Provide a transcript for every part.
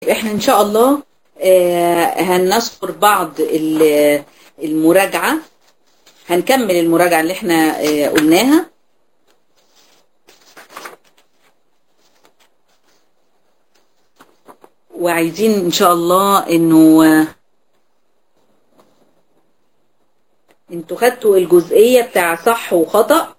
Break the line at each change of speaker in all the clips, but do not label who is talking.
احنا ان شاء الله آه، هنذكر بعض ال- المراجعة هنكمل المراجعة اللي احنا آه، قلناها وعايزين ان شاء الله انه آه، انتوا خدتوا الجزئية بتاع صح وخطأ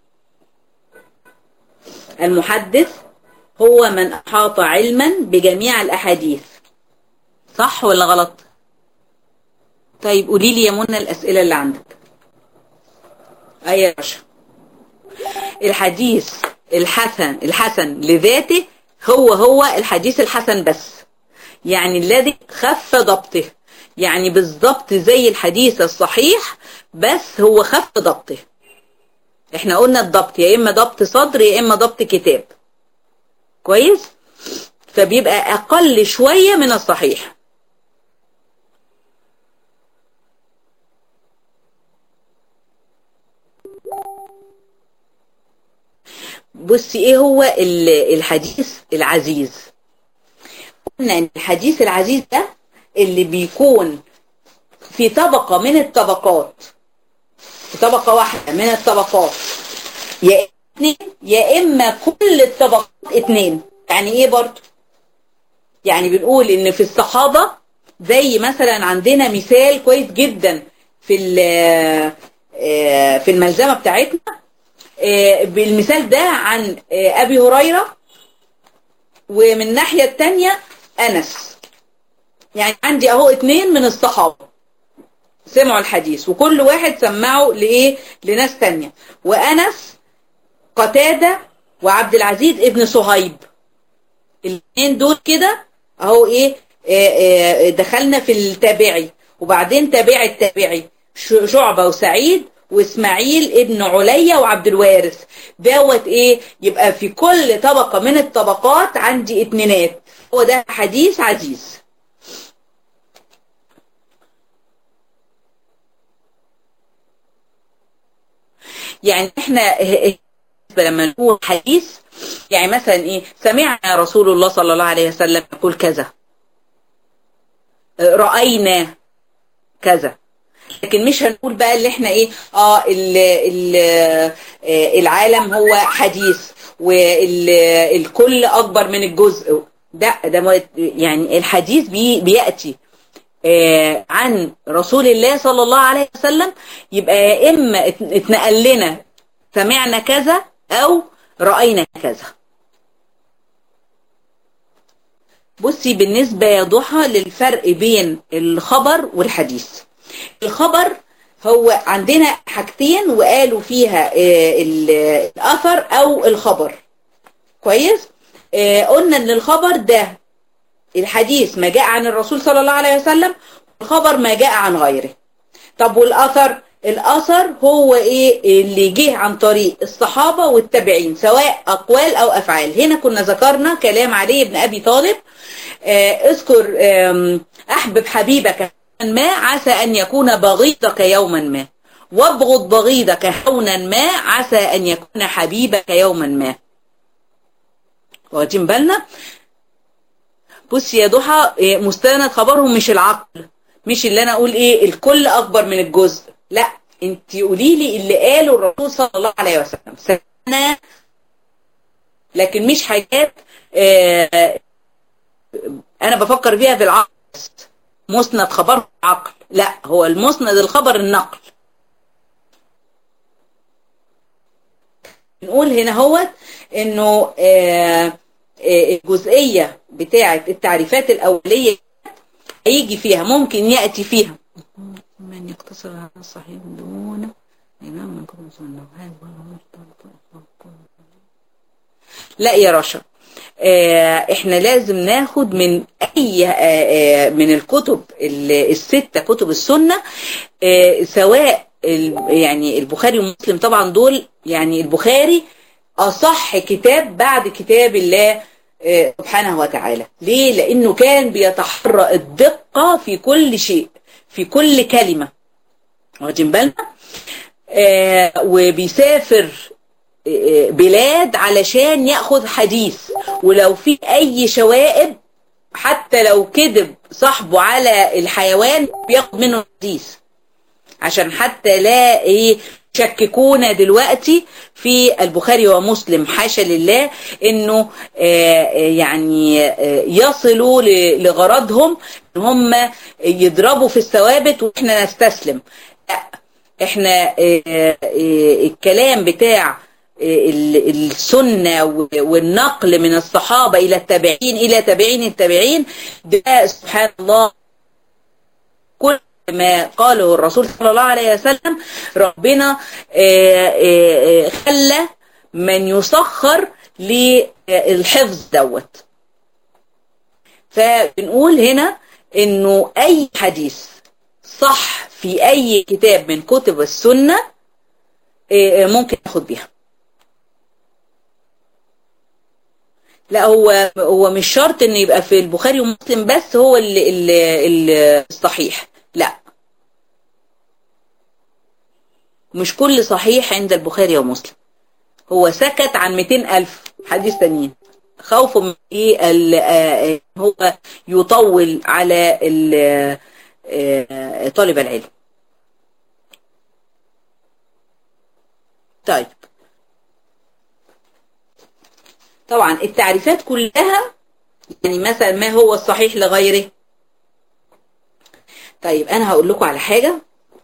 المحدث هو من أحاط علما بجميع الأحاديث صح ولا غلط طيب قولي لي يا منى الأسئلة اللي عندك أي يا باشا الحديث الحسن الحسن لذاته هو هو الحديث الحسن بس يعني الذي خف ضبطه يعني بالضبط زي الحديث الصحيح بس هو خف ضبطه احنا قلنا الضبط يا اما ضبط صدر يا اما ضبط كتاب كويس فبيبقى اقل شوية من الصحيح بصي ايه هو ال- الحديث العزيز قلنا ان الحديث العزيز ده اللي بيكون في طبقة من الطبقات في طبقة واحدة من الطبقات يا اتنين يا اما كل الطبقات اتنين يعني ايه برضو يعني بنقول ان في الصحابة زي مثلا عندنا مثال كويس جدا في ال- آه، في الملزمة بتاعتنا آه، بالمثال ده عن آه، ابي هريرة ومن الناحية التانية انس يعني عندي اهو اتنين من الصحابة سمعوا الحديث وكل واحد سمعه لايه لناس تانية وانس قتادة وعبد العزيز ابن صهيب الاثنين دول كده اهو ايه آه، آه، دخلنا في التابعي وبعدين تابع التابعي ش- شعبة وسعيد واسماعيل ابن عليا وعبد الوارث دوت ايه يبقى في كل طبقة من الطبقات عندي اتنينات هو ده حديث عزيز يعني احنا لما نقول حديث يعني مثلا ايه سمعنا رسول الله صلى الله عليه وسلم يقول كذا رأينا كذا لكن مش هنقول بقى اللي احنا ايه اه ال ال آه، العالم هو حديث والكل اكبر من الجزء ده ده ما- يعني الحديث بي بياتي آه، عن رسول الله صلى الله عليه وسلم يبقى يا اما ات- اتنقل لنا سمعنا كذا او راينا كذا بصي بالنسبه يا ضحى للفرق بين الخبر والحديث الخبر هو عندنا حاجتين وقالوا فيها آه، ال- الاثر او الخبر كويس آه، قلنا ان الخبر ده الحديث ما جاء عن الرسول صلى الله عليه وسلم والخبر ما جاء عن غيره طب والأثر الأثر هو إيه اللي جه عن طريق الصحابة والتابعين سواء أقوال أو أفعال هنا كنا ذكرنا كلام علي بن أبي طالب آه، اذكر آم، أحبب حبيبك ما عسى أن يكون بغيضك يوما ما وابغض بغيضك هونا ما عسى أن يكون حبيبك يوما ما واخدين بالنا بصي يا ضحى إيه، مستند خبرهم مش العقل مش اللي انا اقول ايه الكل اكبر من الجزء لا انت قولي لي اللي قاله الرسول صلى الله عليه وسلم سنة لكن مش حاجات آه، انا بفكر فيها في العقل بس. مسند خبر عقل لا هو المسند الخبر النقل نقول هنا هو انه آه، آه، الجزئية بتاعة التعريفات الأولية هيجي فيها ممكن يأتي فيها من يقتصر على الصحيح دون إمام من كتب السنة لا يا رشا آه، احنا لازم ناخد من اي آه، آه، من الكتب ال- الستة كتب السنة آه، سواء ال- يعني البخاري ومسلم طبعا دول يعني البخاري اصح كتاب بعد كتاب الله آه، سبحانه وتعالى ليه لانه كان بيتحرى الدقة في كل شيء في كل كلمة واخدين بالنا آه، وبيسافر بلاد علشان ياخذ حديث ولو في اي شوائب حتى لو كذب صاحبه على الحيوان بياخد منه الحديث عشان حتى لا ايه شككونا دلوقتي في البخاري ومسلم حاشا لله انه آه يعني آه يصلوا لغرضهم ان هم يضربوا في الثوابت واحنا نستسلم لا احنا آه الكلام بتاع السنة والنقل من الصحابة إلى التابعين إلى تابعين التابعين ده سبحان الله كل ما قاله الرسول صلى الله عليه وسلم ربنا خلى من يسخر للحفظ دوت فبنقول هنا انه اي حديث صح في اي كتاب من كتب السنة ممكن ناخد بيها لا هو هو مش شرط ان يبقى في البخاري ومسلم بس هو اللي اللي الصحيح لا مش كل صحيح عند البخاري ومسلم هو سكت عن 200 ألف حديث تانيين خوفه من ايه هو يطول على طالب العلم طيب طبعا التعريفات كلها يعني مثلا ما هو الصحيح لغيره طيب انا هقول لكم على حاجة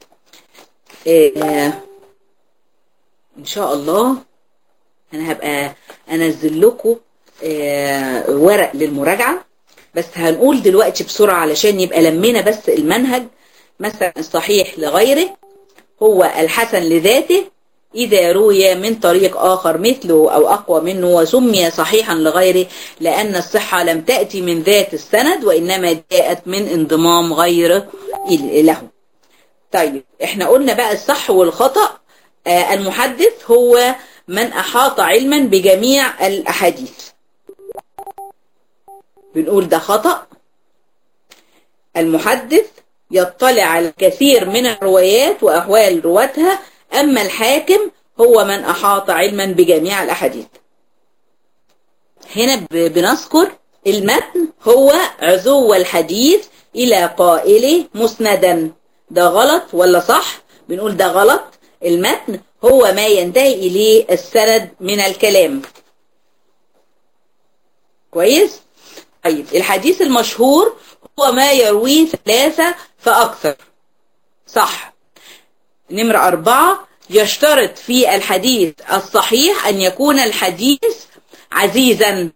إيه ان شاء الله انا هبقى انزل لكم إيه ورق للمراجعة بس هنقول دلوقتي بسرعة علشان يبقى لمينا بس المنهج مثلا الصحيح لغيره هو الحسن لذاته إذا روي من طريق آخر مثله أو أقوى منه وسمي صحيحا لغيره لأن الصحة لم تأتي من ذات السند وإنما جاءت من انضمام غيره له طيب احنا قلنا بقى الصح والخطأ آه المحدث هو من أحاط علما بجميع الأحاديث بنقول ده خطأ المحدث يطلع على كثير من الروايات وأحوال رواتها أما الحاكم هو من أحاط علما بجميع الأحاديث هنا بنذكر المتن هو عزو الحديث إلى قائله مسندا ده غلط ولا صح بنقول ده غلط المتن هو ما ينتهي إليه السند من الكلام كويس طيب الحديث المشهور هو ما يرويه ثلاثة فأكثر صح نمرة أربعة يشترط في الحديث الصحيح أن يكون الحديث عزيزا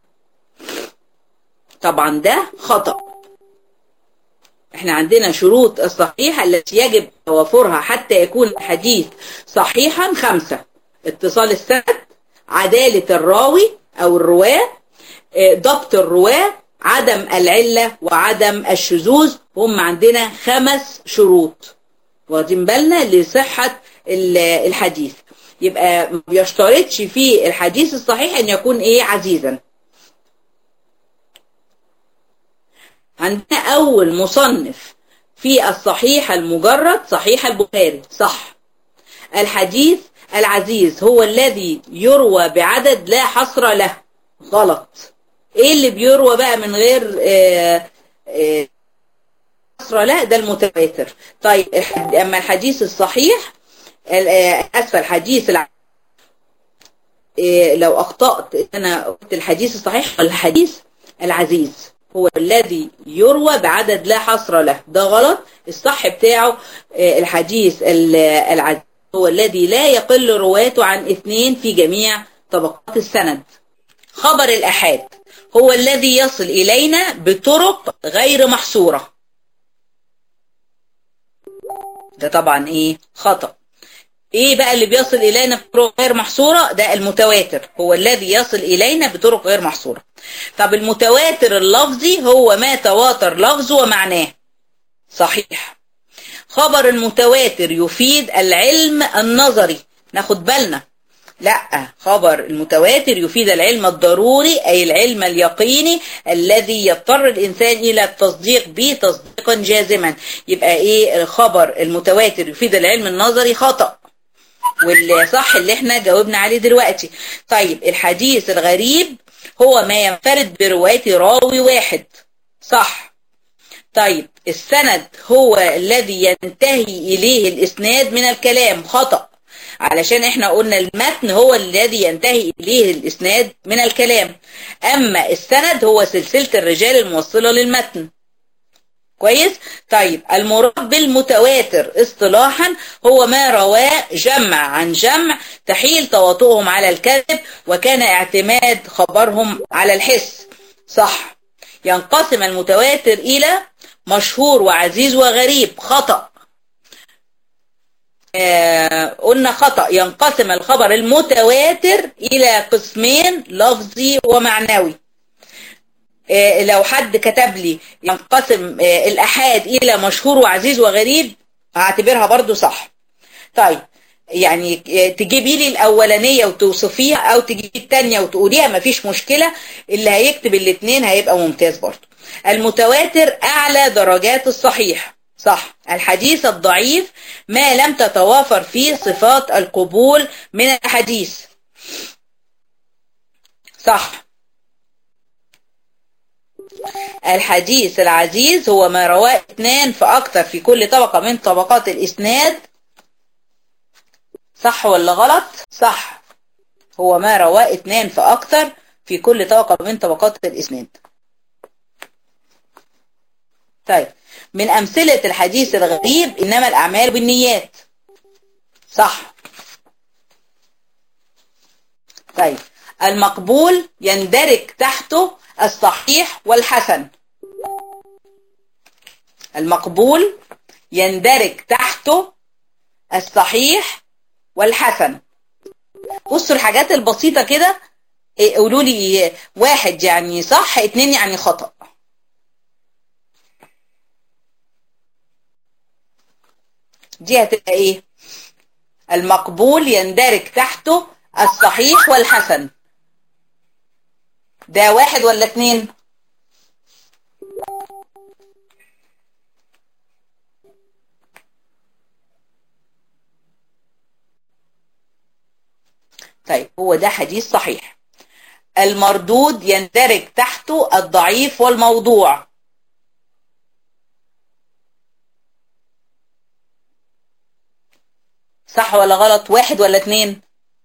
طبعا ده خطأ احنا عندنا شروط الصحيحة التي يجب توافرها حتى يكون الحديث صحيحا خمسة اتصال السند عدالة الراوي أو الرواة ضبط الرواة عدم العلة وعدم الشذوذ هم عندنا خمس شروط واخدين بالنا لصحة الحديث يبقى ما بيشترطش في الحديث الصحيح ان يكون ايه عزيزا عندنا اول مصنف في الصحيح المجرد صحيح البخاري صح الحديث العزيز هو الذي يروى بعدد لا حصر له غلط ايه اللي بيروى بقى من غير آآ آآ حصر لا ده المتواتر طيب اما الحديث الصحيح اسفل الحديث الع... لو اخطأت انا قلت الحديث الصحيح الحديث العزيز هو الذي يروى بعدد لا حصر له ده غلط الصح بتاعه الحديث العزيز هو الذي لا يقل رواته عن اثنين في جميع طبقات السند خبر الأحاد هو الذي يصل إلينا بطرق غير محصورة ده طبعا ايه خطأ ايه بقى اللي بيصل الينا بطرق غير محصورة ده المتواتر هو الذي يصل الينا بطرق غير محصورة طب المتواتر اللفظي هو ما تواتر لفظه ومعناه صحيح خبر المتواتر يفيد العلم النظري ناخد بالنا لا خبر المتواتر يفيد العلم الضروري أي العلم اليقيني الذي يضطر الإنسان إلى التصديق به تصديقا جازما يبقى إيه الخبر المتواتر يفيد العلم النظري خطأ واللي صح اللي احنا جاوبنا عليه دلوقتي طيب الحديث الغريب هو ما ينفرد برواية راوي واحد صح طيب السند هو الذي ينتهي إليه الإسناد من الكلام خطأ علشان احنا قلنا المتن هو الذي ينتهي إليه الإسناد من الكلام أما السند هو سلسلة الرجال الموصلة للمتن كويس طيب المراد بالمتواتر اصطلاحا هو ما رواه جمع عن جمع تحيل تواطؤهم على الكذب وكان اعتماد خبرهم على الحس صح ينقسم المتواتر إلى مشهور وعزيز وغريب خطأ آه قلنا خطأ ينقسم الخبر المتواتر إلى قسمين لفظي ومعنوي آه لو حد كتب لي ينقسم آه الأحاد إلى مشهور وعزيز وغريب هعتبرها برضو صح طيب يعني تجيبي لي الأولانية وتوصفيها أو تجيبي الثانية وتقوليها مفيش مشكلة اللي هيكتب الاثنين هيبقى ممتاز برضو المتواتر أعلى درجات الصحيح صح الحديث الضعيف ما لم تتوافر فيه صفات القبول من الحديث صح الحديث العزيز هو ما رواه اثنان فأكثر في كل طبقة من طبقات الإسناد صح ولا غلط صح هو ما رواه اثنان فأكثر في كل طبقة من طبقات الإسناد طيب من أمثلة الحديث الغريب إنما الأعمال بالنيات صح طيب المقبول يندرج تحته الصحيح والحسن المقبول يندرج تحته الصحيح والحسن بصوا الحاجات البسيطة كده قولوا لي واحد يعني صح اتنين يعني خطأ دي هتبقى ايه المقبول يندرج تحته الصحيح والحسن ده واحد ولا اتنين طيب هو ده حديث صحيح المردود يندرج تحته الضعيف والموضوع صح ولا غلط واحد ولا اتنين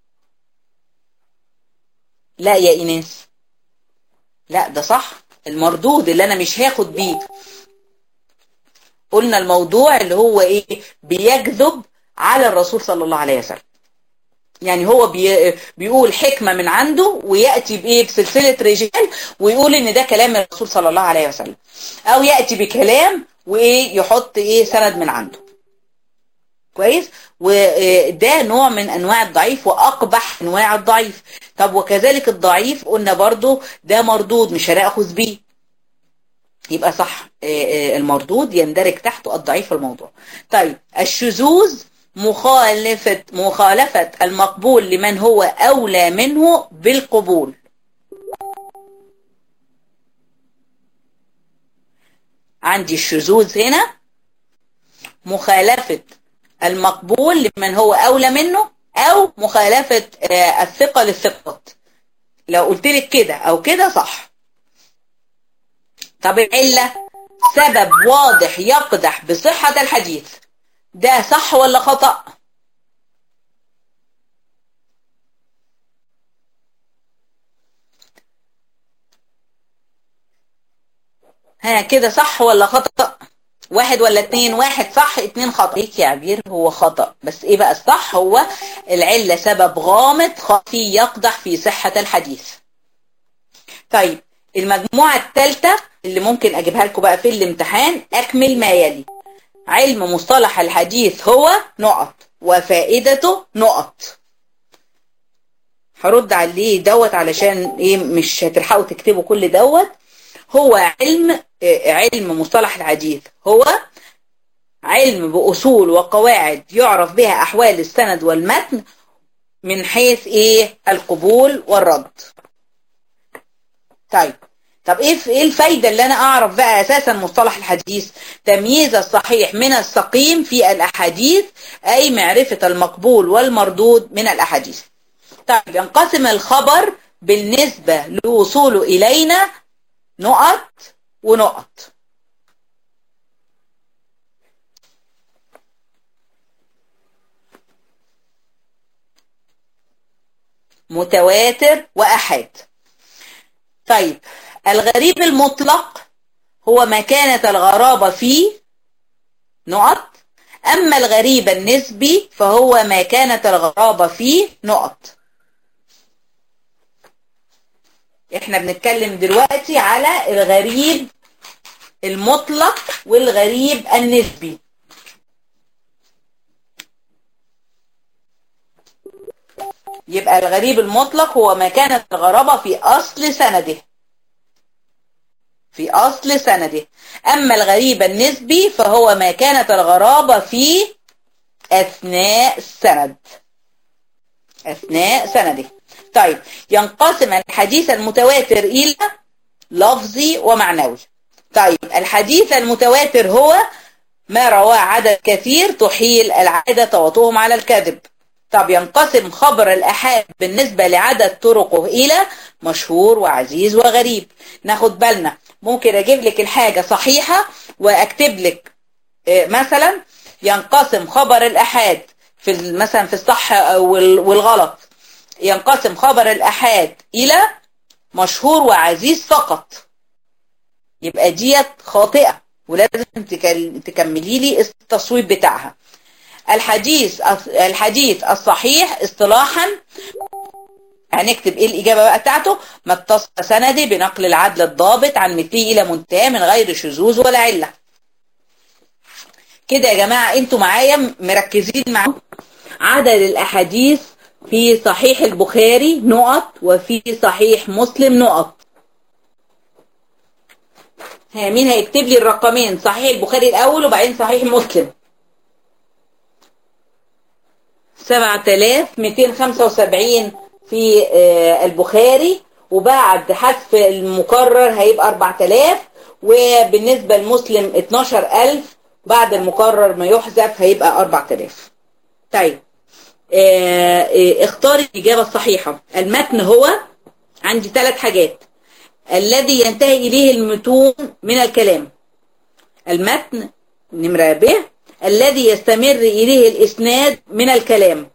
لا يا ايناس لا ده صح المردود اللي انا مش هاخد بيه قلنا الموضوع اللي هو ايه بيكذب على الرسول صلى الله عليه وسلم يعني هو بي بيقول حكمة من عنده ويأتي بإيه بسلسلة رجال ويقول إن ده كلام الرسول صلى الله عليه وسلم أو يأتي بكلام وإيه يحط إيه سند من عنده كويس وده نوع من أنواع الضعيف وأقبح أنواع الضعيف طب وكذلك الضعيف قلنا برضو ده مردود مش هنأخذ بيه يبقى صح المردود يندرج تحته الضعيف الموضوع طيب الشذوذ مخالفة مخالفة المقبول لمن هو أولى منه بالقبول عندي الشذوذ هنا مخالفة المقبول لمن هو أولى منه أو مخالفة الثقة للثقات لو قلت لك كده أو كده صح طب العلة سبب واضح يقدح بصحة الحديث ده صح ولا خطأ ها كده صح ولا خطأ واحد ولا اتنين واحد صح اتنين خطأ ليك يا عبير هو خطأ بس ايه بقى الصح هو العلة سبب غامض خفي يقدح في صحة الحديث طيب المجموعة الثالثة اللي ممكن اجيبها لكم بقى في الامتحان اكمل ما يلي علم مصطلح الحديث هو نقط وفائدته نقط هرد عليه دوت علشان ايه مش هتلحقوا تكتبوا كل دوت هو علم علم مصطلح الحديث هو علم بأصول وقواعد يعرف بها أحوال السند والمتن من حيث ايه القبول والرد طيب طب ايه ايه الفايدة اللي انا اعرف بقى اساسا مصطلح الحديث تمييز الصحيح من السقيم في الاحاديث اي معرفة المقبول والمردود من الاحاديث طيب ينقسم الخبر بالنسبة لوصوله الينا نقط ونقط متواتر وأحاد طيب الغريب المطلق هو ما كانت الغرابة فيه نقط أما الغريب النسبي فهو ما كانت الغرابة فيه نقط احنا بنتكلم دلوقتي على الغريب المطلق والغريب النسبي يبقى الغريب المطلق هو ما كانت الغرابة في أصل سنده في أصل سنده أما الغريب النسبي فهو ما كانت الغرابة في أثناء السند أثناء سنده طيب ينقسم الحديث المتواتر إلى لفظي ومعنوي طيب الحديث المتواتر هو ما رواه عدد كثير تحيل العادة تواطؤهم على الكذب طب ينقسم خبر الأحاد بالنسبة لعدد طرقه إلى مشهور وعزيز وغريب ناخد بالنا ممكن أجيب لك الحاجة صحيحة وأكتب لك مثلا ينقسم خبر الأحاد في مثلا في الصح والغلط ينقسم خبر الأحاد إلى مشهور وعزيز فقط يبقى ديت خاطئة ولازم تكملي لي التصويب بتاعها الحديث الحديث الصحيح اصطلاحا هنكتب ايه الاجابه بقى بتاعته ما اتصل سندي بنقل العدل الضابط عن مثله الى منتهى من غير شذوذ ولا عله كده يا جماعه انتوا معايا مركزين معايا عدد الاحاديث في صحيح البخاري نقط وفي صحيح مسلم نقط ها مين هيكتب لي الرقمين صحيح البخاري الاول وبعدين صحيح مسلم 7275 في البخاري وبعد حذف المكرر هيبقى 4000 وبالنسبة لمسلم 12000 بعد المكرر ما يحذف هيبقى 4000 طيب اختاري الإجابة الصحيحة المتن هو عندي ثلاث حاجات الذي ينتهي إليه المتون من الكلام المتن نمرة ب الذي يستمر إليه الإسناد من الكلام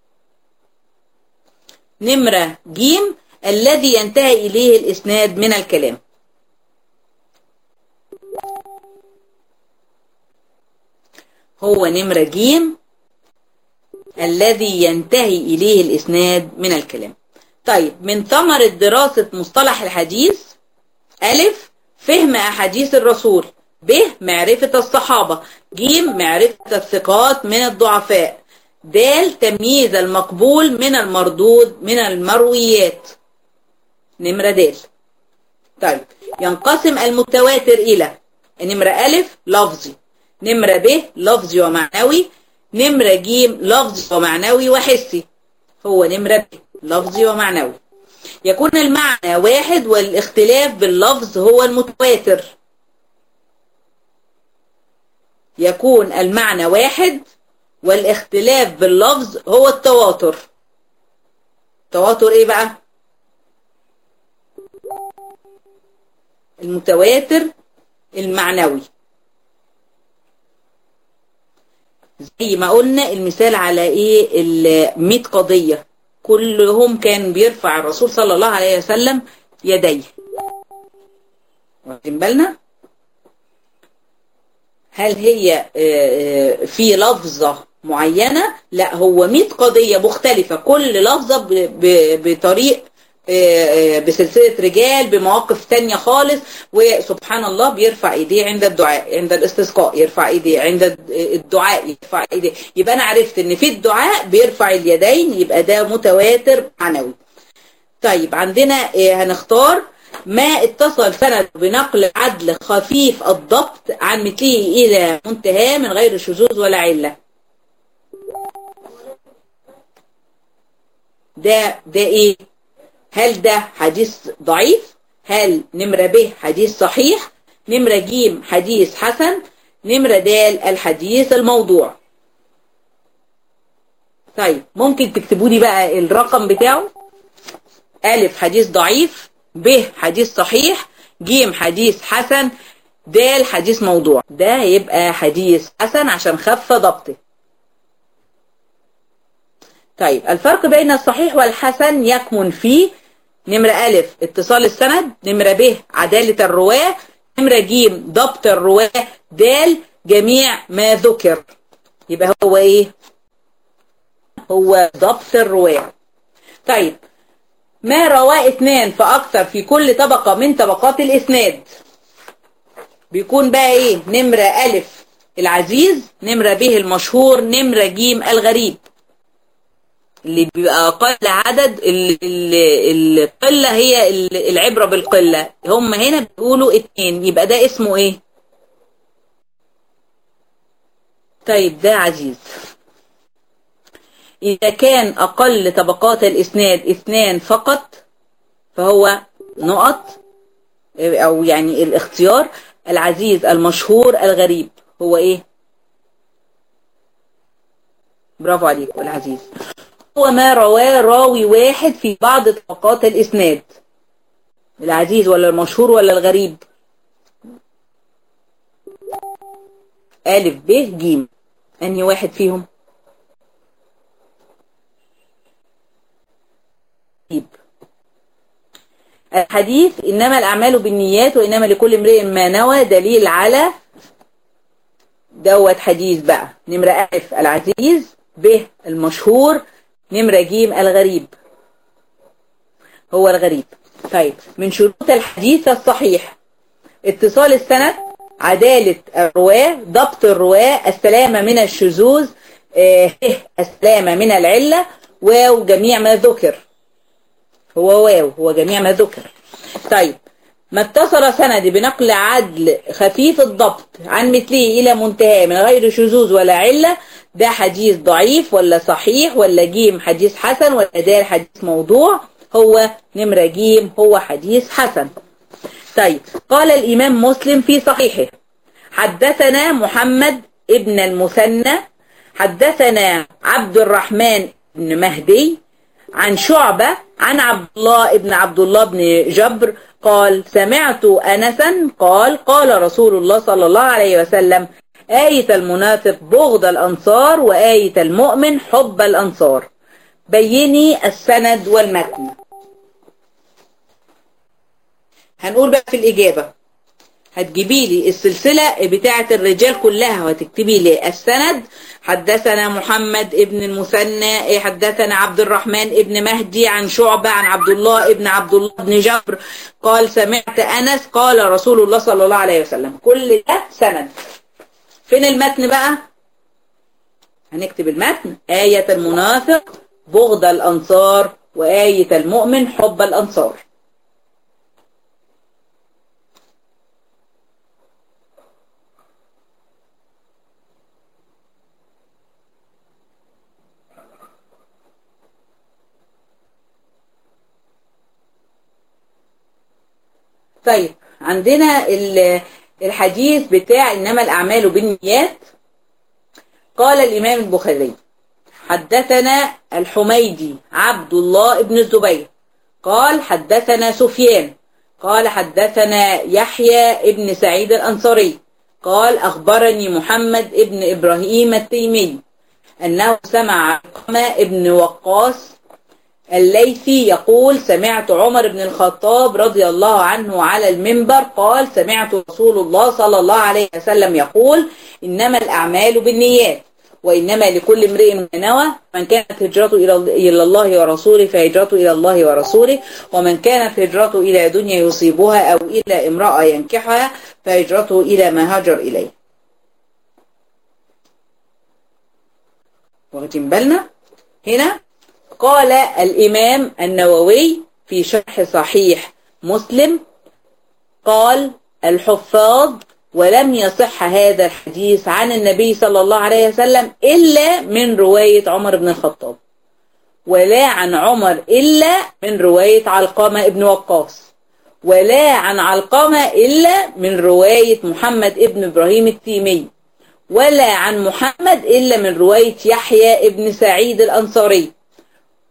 نمرة ج الذي ينتهي إليه الإسناد من الكلام هو نمرة ج الذي ينتهي إليه الإسناد من الكلام طيب من ثمرة دراسة مصطلح الحديث ألف فهم أحاديث الرسول ب معرفة الصحابة ج معرفة الثقات من الضعفاء د تمييز المقبول من المردود من المرويات نمرة د طيب ينقسم المتواتر إلى نمرة ألف لفظي نمرة ب لفظي ومعنوي نمرة ج لفظي ومعنوي وحسي هو نمرة ب لفظي ومعنوي يكون المعنى واحد والاختلاف باللفظ هو المتواتر يكون المعنى واحد والاختلاف باللفظ هو التواتر تواتر ايه بقى المتواتر المعنوي زي ما قلنا المثال على ايه ال قضية كلهم كان بيرفع الرسول صلى الله عليه وسلم يديه واخدين بالنا هل هي في لفظة معينة لا هو 100 قضية مختلفة كل لفظة بطريق بسلسلة رجال بمواقف تانية خالص وسبحان الله بيرفع ايديه عند الدعاء عند الاستسقاء يرفع ايديه عند الدعاء يرفع ايديه يبقى انا عرفت ان في الدعاء بيرفع اليدين يبقى ده متواتر معنوي طيب عندنا هنختار ما اتصل سند بنقل عدل خفيف الضبط عن مثله إلى منتهى من غير شذوذ ولا علة ده ده ايه هل ده حديث ضعيف هل نمرة ب حديث صحيح نمرة ج حديث حسن نمرة د الحديث الموضوع طيب ممكن تكتبوا لي بقى الرقم بتاعه ألف حديث ضعيف ب حديث صحيح جيم حديث حسن دال حديث موضوع ده يبقى حديث حسن عشان خف ضبطه طيب الفرق بين الصحيح والحسن يكمن في نمرة ألف اتصال السند نمرة ب عدالة الرواة نمرة ج ضبط الرواة دال جميع ما ذكر يبقى هو ايه هو ضبط الرواة طيب ما رواه اثنان فأكثر في كل طبقة من طبقات الإسناد بيكون بقى ايه نمرة ألف العزيز نمرة ب المشهور نمرة ج الغريب اللي بيبقى أقل عدد القلة هي العبرة بالقلة هم هنا بيقولوا اتنين يبقى ده اسمه ايه طيب ده عزيز إذا كان أقل طبقات الإسناد اثنان فقط فهو نقط أو يعني الاختيار العزيز المشهور الغريب هو إيه برافو عليك العزيز هو ما رواه راوي واحد في بعض طبقات الإسناد العزيز ولا المشهور ولا الغريب ألف ب ج أنهي واحد فيهم الحديث إنما الأعمال بالنيات وإنما لكل امرئ ما نوى دليل على دوت حديث بقى نمرة ألف العزيز ب المشهور نمرة ج الغريب هو الغريب طيب من شروط الحديث الصحيح اتصال السند عدالة الرواة ضبط الرواة السلامة من الشذوذ اه السلامة من العلة واو جميع ما ذكر هو واو هو جميع ما ذكر طيب ما اتصل سندي بنقل عدل خفيف الضبط عن مثله إلى منتهى من غير شذوذ ولا علة ده حديث ضعيف ولا صحيح ولا جيم حديث حسن ولا دال حديث موضوع هو نمرة جيم هو حديث حسن طيب قال الإمام مسلم في صحيحه حدثنا محمد ابن المثنى حدثنا عبد الرحمن بن مهدي عن شعبة عن عبد الله ابن عبد الله بن جبر قال سمعت أنسا قال قال رسول الله صلى الله عليه وسلم آية المنافق بغض الأنصار وآية المؤمن حب الأنصار بيني السند والمتن هنقول بقى في الإجابة هتجيبي لي السلسلة بتاعة الرجال كلها وهتكتبي لي السند حدثنا محمد ابن المثنى حدثنا عبد الرحمن ابن مهدي عن شعبة عن عبد الله ابن عبد الله بن جبر قال سمعت أنس قال رسول الله صلى الله عليه وسلم كل ده سند فين المتن بقى هنكتب المتن آية المنافق بغض الأنصار وآية المؤمن حب الأنصار طيب عندنا الحديث بتاع إنما الأعمال بالنيات قال الإمام البخاري حدثنا الحميدي عبد الله بن الزبير قال حدثنا سفيان قال حدثنا يحيى ابن سعيد الأنصاري قال أخبرني محمد ابن إبراهيم التيمي أنه سمع علقمة ابن وقاص الليثي يقول سمعت عمر بن الخطاب رضي الله عنه على المنبر قال سمعت رسول الله صلى الله عليه وسلم يقول إنما الأعمال بالنيات وإنما لكل امرئ ما نوى من كانت هجرته إلى الله ورسوله فهجرته إلى الله ورسوله ومن كانت هجرته إلى دنيا يصيبها أو إلى امرأة ينكحها فهجرته إلى ما هاجر إليه واخدين بالنا هنا قال الإمام النووي في شرح صحيح مسلم قال الحفاظ ولم يصح هذا الحديث عن النبي صلى الله عليه وسلم إلا من رواية عمر بن الخطاب ولا عن عمر إلا من رواية علقمة ابن وقاص ولا عن علقمة إلا من رواية محمد ابن إبراهيم التيمي ولا عن محمد إلا من رواية يحيى ابن سعيد الأنصاري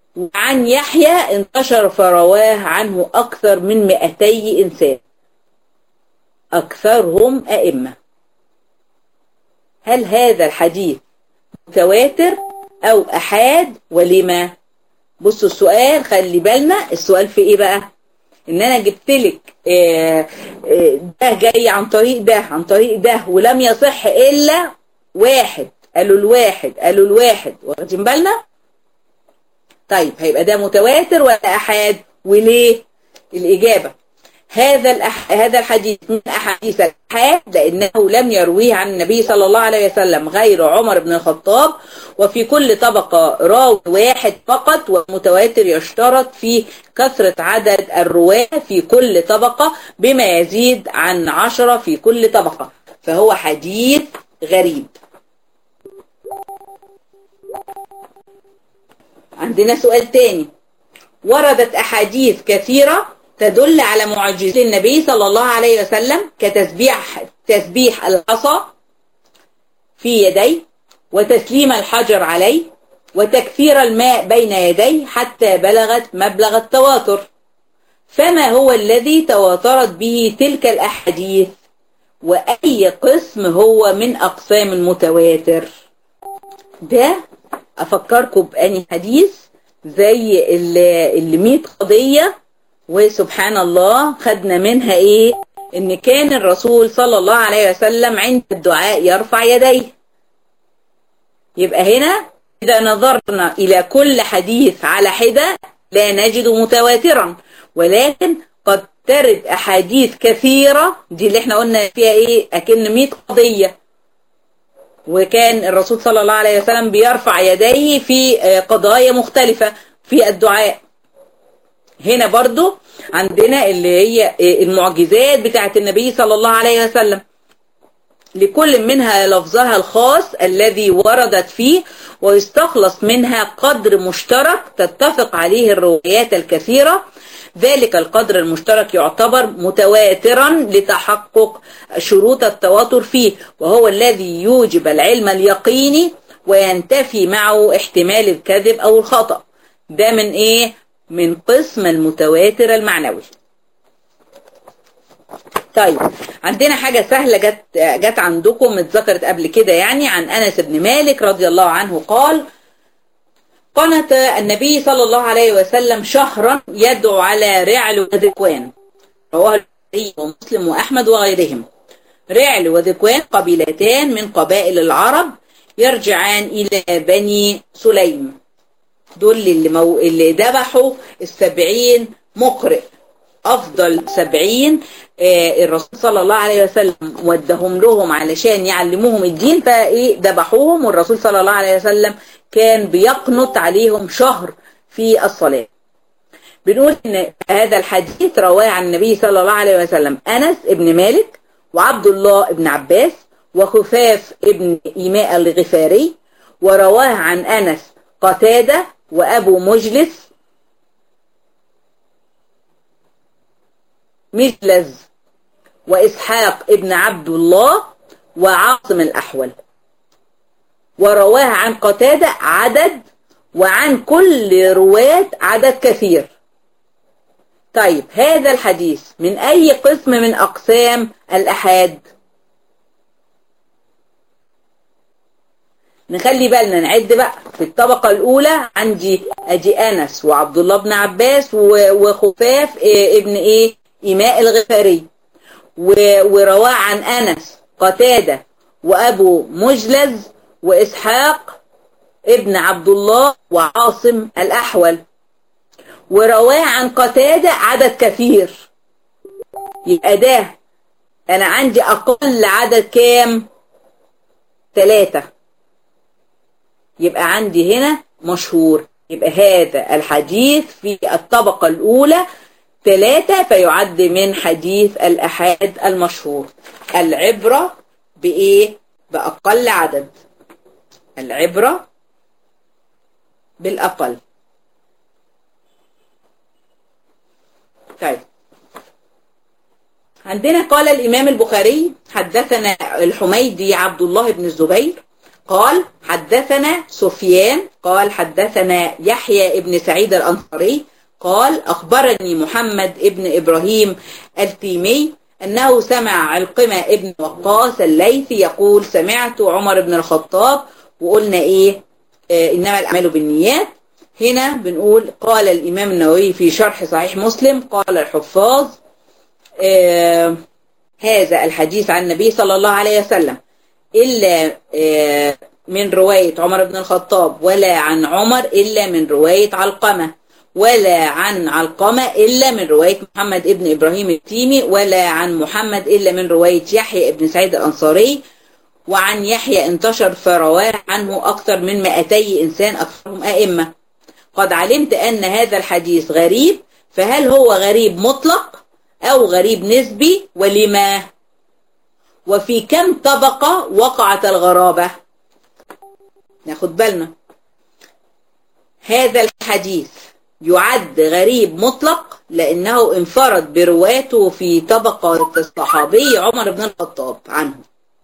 وعن يحيى انتشر فرواه عنه أكثر من 200 إنسان أكثرهم أئمة هل هذا الحديث متواتر أو أحاد ولما بصوا السؤال خلي بالنا السؤال في إيه بقى إن أنا جبت لك آه، آه، ده جاي عن طريق ده عن طريق ده ولم يصح إلا واحد قالوا الواحد قالوا الواحد واخدين بالنا طيب هيبقى ده متواتر ولا أحاد وليه الإجابة هذا الأح... هذا الحديث من أحاديث الأحاد لأنه لم يرويه عن النبي صلى الله عليه وسلم غير عمر بن الخطاب وفي كل طبقة راوي واحد فقط والمتواتر يشترط في كثرة عدد الرواة في كل طبقة بما يزيد عن عشرة في كل طبقة فهو حديث غريب عندنا سؤال تاني وردت أحاديث كثيرة تدل على معجزات النبي صلى الله عليه وسلم كتسبيح تسبيح العصا في يديه وتسليم الحجر عليه وتكثير الماء بين يديه حتى بلغت مبلغ التواتر فما هو الذي تواترت به تلك الأحاديث وأي قسم هو من أقسام المتواتر ده أفكركم بأني حديث زي اللي 100 قضية وسبحان الله خدنا منها ايه ان كان الرسول صلى الله عليه وسلم عند الدعاء يرفع يديه يبقى هنا اذا نظرنا الى كل حديث على حدة لا نجد متواترا ولكن قد ترد احاديث كثيرة دي اللي احنا قلنا فيها ايه اكن 100 قضية وكان الرسول صلى الله عليه وسلم بيرفع يديه في قضايا مختلفة في الدعاء هنا برضو عندنا اللي هي المعجزات بتاعت النبي صلى الله عليه وسلم لكل منها لفظها الخاص الذي وردت فيه ويستخلص منها قدر مشترك تتفق عليه الروايات الكثيرة ذلك القدر المشترك يعتبر متواترا لتحقق شروط التواتر فيه وهو الذي يوجب العلم اليقيني وينتفي معه احتمال الكذب أو الخطأ ده من ايه من قسم المتواتر المعنوي طيب عندنا حاجة سهلة جت, جت عندكم اتذكرت قبل كده يعني عن أنس بن مالك رضي الله عنه قال قنت النبي صلى الله عليه وسلم شهرا يدعو على رعل وذكوان رواه البخاري ومسلم وأحمد وغيرهم رعل وذكوان قبيلتان من قبائل العرب يرجعان إلى بني سليم دول اللي, مو... اللي ذبحوا السبعين مقرئ أفضل سبعين آه الرسول صلى الله عليه وسلم ودهم لهم علشان يعلموهم الدين فإيه ذبحوهم والرسول صلى الله عليه وسلم كان بيقنط عليهم شهر في الصلاة بنقول إن هذا الحديث رواه عن النبي صلى الله عليه وسلم أنس ابن مالك وعبد الله ابن عباس وخفاف ابن إيماء الغفاري ورواه عن أنس قتادة وأبو مجلس مجلز وإسحاق ابن عبد الله وعاصم الأحول ورواه عن قتادة عدد وعن كل رواة عدد كثير طيب هذا الحديث من أي قسم من أقسام الأحاد نخلي بالنا نعد بقى في الطبقة الأولى عندي أجي أنس وعبد الله بن عباس وخفاف ابن إيه إيماء الغفاري ورواه عن أنس قتادة وأبو مجلز وإسحاق ابن عبد الله وعاصم الأحول ورواه عن قتادة عدد كثير يبقى ده أنا عندي أقل عدد كام ثلاثة يبقى عندي هنا مشهور يبقى هذا الحديث في الطبقة الأولى ثلاثة فيعد من حديث الأحاد المشهور العبرة بإيه؟ بأقل عدد العبرة بالأقل طيب عندنا قال الإمام البخاري حدثنا الحميدي عبد الله بن الزبير قال حدثنا سفيان قال حدثنا يحيى ابن سعيد الأنصاري قال أخبرني محمد ابن إبراهيم التيمي أنه سمع علقمة ابن وقاص الليثي يقول سمعت عمر بن الخطاب وقلنا إيه آه إنما الأعمال بالنيات هنا بنقول قال الإمام النووي في شرح صحيح مسلم قال الحفاظ آه هذا الحديث عن النبي صلى الله عليه وسلم إلا آه من رواية عمر بن الخطاب ولا عن عمر إلا من رواية علقمة ولا عن علقمة إلا من رواية محمد ابن إبراهيم التيمي ولا عن محمد إلا من رواية يحيى ابن سعيد الأنصاري وعن يحيى انتشر فرواه عنه أكثر من 200 إنسان أكثرهم أئمة قد علمت أن هذا الحديث غريب فهل هو غريب مطلق أو غريب نسبي ولما وفي كم طبقة وقعت الغرابة ناخد بالنا هذا الحديث يعد غريب مطلق لأنه انفرد برواته في طبقة الصحابي عمر بن الخطاب عنه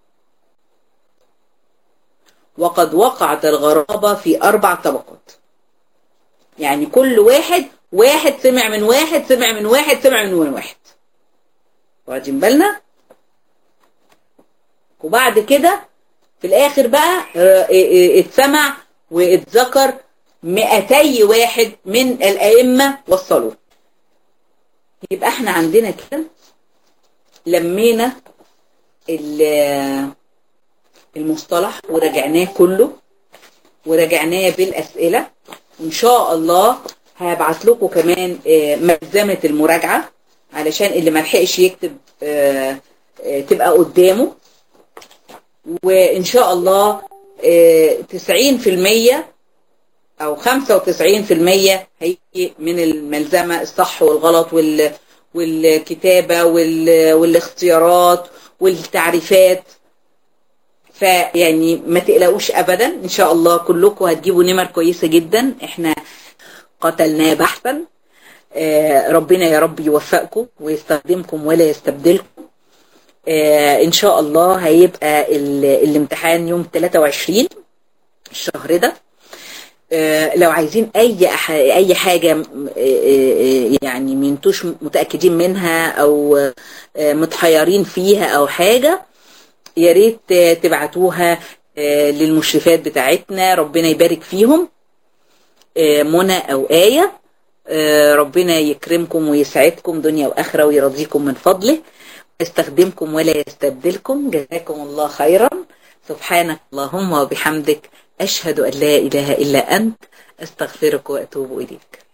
وقد وقعت الغرابة في أربع طبقات يعني كل واحد واحد سمع من واحد سمع من واحد سمع من واحد واخدين بالنا وبعد كده في الآخر بقى اتسمع واتذكر 200 واحد من الأئمة وصلوا يبقى احنا عندنا كده لمينا المصطلح وراجعناه كله وراجعناه بالأسئلة وإن شاء الله هبعت لكم كمان ملزمة المراجعة علشان اللي ملحقش يكتب تبقى قدامه وإن شاء الله 90% أو 95% هيجي من الملزمة الصح والغلط وال والكتابة وال والاختيارات والتعريفات فيعني ما تقلقوش أبدا إن شاء الله كلكم هتجيبوا نمر كويسة جدا إحنا قتلناه بحثا ربنا يا رب يوفقكم ويستخدمكم ولا يستبدلكم آه ان شاء الله هيبقى الامتحان يوم 23 الشهر ده آه لو عايزين اي اي حاجه آه يعني منتوش متاكدين منها او متحيرين فيها او حاجه يا ريت تبعتوها للمشرفات بتاعتنا ربنا يبارك فيهم منى او ايه ربنا يكرمكم ويسعدكم دنيا واخره ويرضيكم من فضله يستخدمكم ولا يستبدلكم جزاكم الله خيرا سبحانك اللهم وبحمدك أشهد أن لا إله إلا أنت أستغفرك وأتوب إليك